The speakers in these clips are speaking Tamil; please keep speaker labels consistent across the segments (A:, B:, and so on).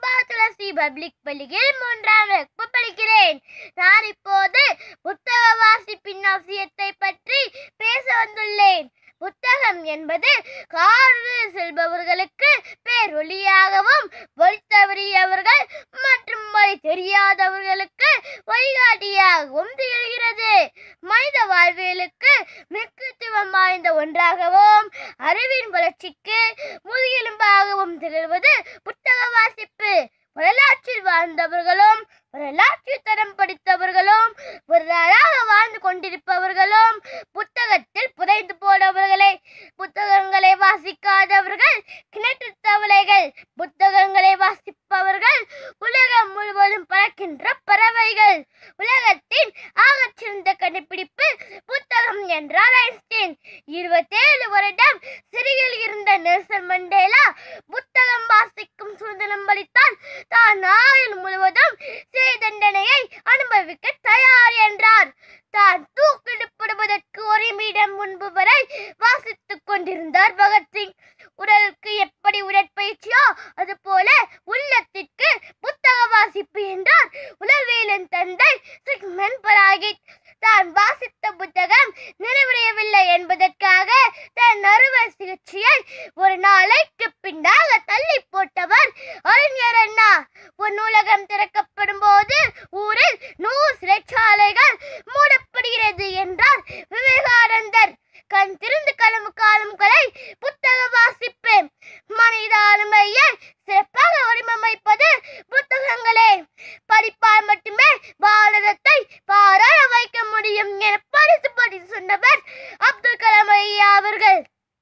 A: அப்பா துளசி பப்ளிக் பள்ளியில் மூன்றாம் வகுப்பு படிக்கிறேன் நான் இப்போது புத்தக வாசிப்பின் அவசியத்தை பற்றி பேச வந்துள்ளேன் புத்தகம் என்பது காரில் செல்பவர்களுக்கு பேரொளியாகவும் வழி தவறியவர்கள் மற்றும் வழி தெரியாதவர்களுக்கு வழிகாட்டியாகவும் திகழ்கிறது மனித வாழ்வியலுக்கு முக்கியத்துவம் வாய்ந்த ஒன்றாகவும் அறிவின் வளர்ச்சிக்கு முதுகெலும்பாகவும் திகழ்வது புத்தக வாசிப்பு வரலாற்றில் வாழ்ந்தவர்களும் வரலாற்றில் தரம் படித்தவர்களும் வரலாறாக வாழ்ந்து கொண்டிருப்பவர்களும் புத்தகத்தில் புதைந்து போனவர்களை புத்தகங்களை வாசிக்காதவர்கள் கிணற்று தவளைகள் புத்தகங்களை வாசிப்பவர்கள் உலகம் முழுவதும் பறக்கின்ற பறவைகள் உலகத்தின் ஆகச்சிறந்த கண்டுபிடிப்பு புத்தகம் என்றார் ஐன்ஸ்டீன் இருபத்தேழு வருடம் சிறையில் இருந்த நெல்சன் மண்டேலா புத்தகம் வாசிக்கும் சுதந்திரம் அளித்தால் தான் ஆயுள் முழுவதும் சிறை தண்டனையை அனுபவிக்க தயார் என்றார் தான் தூக்கிடப்படுவதற்கு ஒரு நிமிடம் முன்பு வரை வாசித்துக் கொண்டிருந்தார் பகத்சிங் உடலுக்கு எப்படி உடற்பயிற்சியோ அதுபோல உள்ளத்திற்கு புத்தக வாசிப்பு என்றார் உளவியலின் தந்தை சிக்மன் பராகித் தான் வாசித்த புத்தகம் நிறைவடையவில்லை என்பதற்காக தன் அறுவை சிகிச்சையை ஒரு நாளைக்கு பின்னாக தள்ளி போட்டவர் அறிஞர் அண்ணா ஒரு நூலகம் திறக்கப்படும் போது ஊரில் நூறு சிறைச்சாலைகள் மூடப்படுகிறது என்றார் விவேகானந்தர் கண் திறந்து கலமு காலம்களை புத்தக வாசிப்பு மனித ஆளுமையை சிறப்பாக வடிவமைப்பது புத்தகங்களே படிப்பால் மட்டுமே பாரதத்தை பாராள வைக்க முடியும் என பரிசு பரிசு சொன்னவர் அப்துல் கலாம் ஐயா அவர்கள்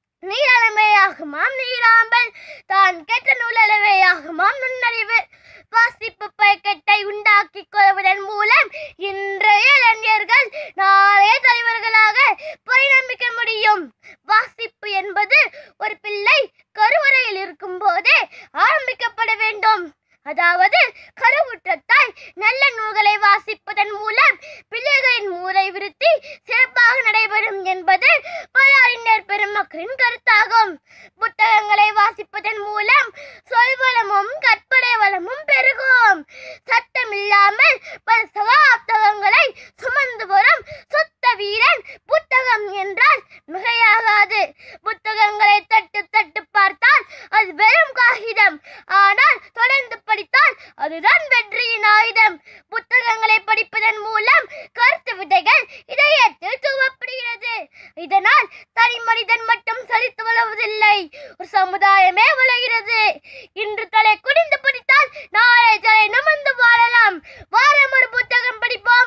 A: நீரளமையாகுமாம் நீராம்பல் தான் கெட்ட நூலளவையாகுமாம் நுண்ணறிவு வாசிப்பு பயக்கத்தை உண்டாக்கிக் கொள்வதன் மூலம் இன்றைய இளைஞர்கள் நாளைய தலைவர்களாக பரிணமிக்க முடியும் வாசிப்பு என்பது ஒரு பிள்ளை கருவறையில் இருக்கும் போதே ஆரம்பிக்கப்பட வேண்டும் அதாவது கருவுற்ற தாய் நல்ல நூல்களை வாசிப்பதன் மூலம் பிள்ளைகளின் மூளை விருத்தி சிறப்பாக நடைபெறும் என்பது பல அறிஞர் பெருமக்களின் கருத்தாகும் புத்தகங்களை வாசிப்பதன் மூலம் சொல்வளமும் கற்பனை வளமும் பெருகும் சட்டமில்லாமல் பல சகாப்தகங்களை சுமந்து வரும் சுத்த வீரன் புத்தகம் என்றால் மிகையாகாது புத்தகங்களை தட்டு தட்டு பார்த்தால் அது வெறும் காகிதம் ஆனால் தொடர்ந்து படித்தால் அதுதான் வெற்றியின் ஆயுதம் புத்தகங்களை படிப்பதன் மூலம் கருத்து விதைகள் இதயத்தில் தூவப்படுகிறது இதனால் தனி மனிதன் மட்டும் சரித்து வளர்வதில்லை ஒரு சமுதாயமே வளர்கிறது இன்று தலை குடிந்து படித்தால் நாளை தலை நிமிர்ந்து வாழலாம் வாரம் ஒரு புத்தகம் படிப்போம்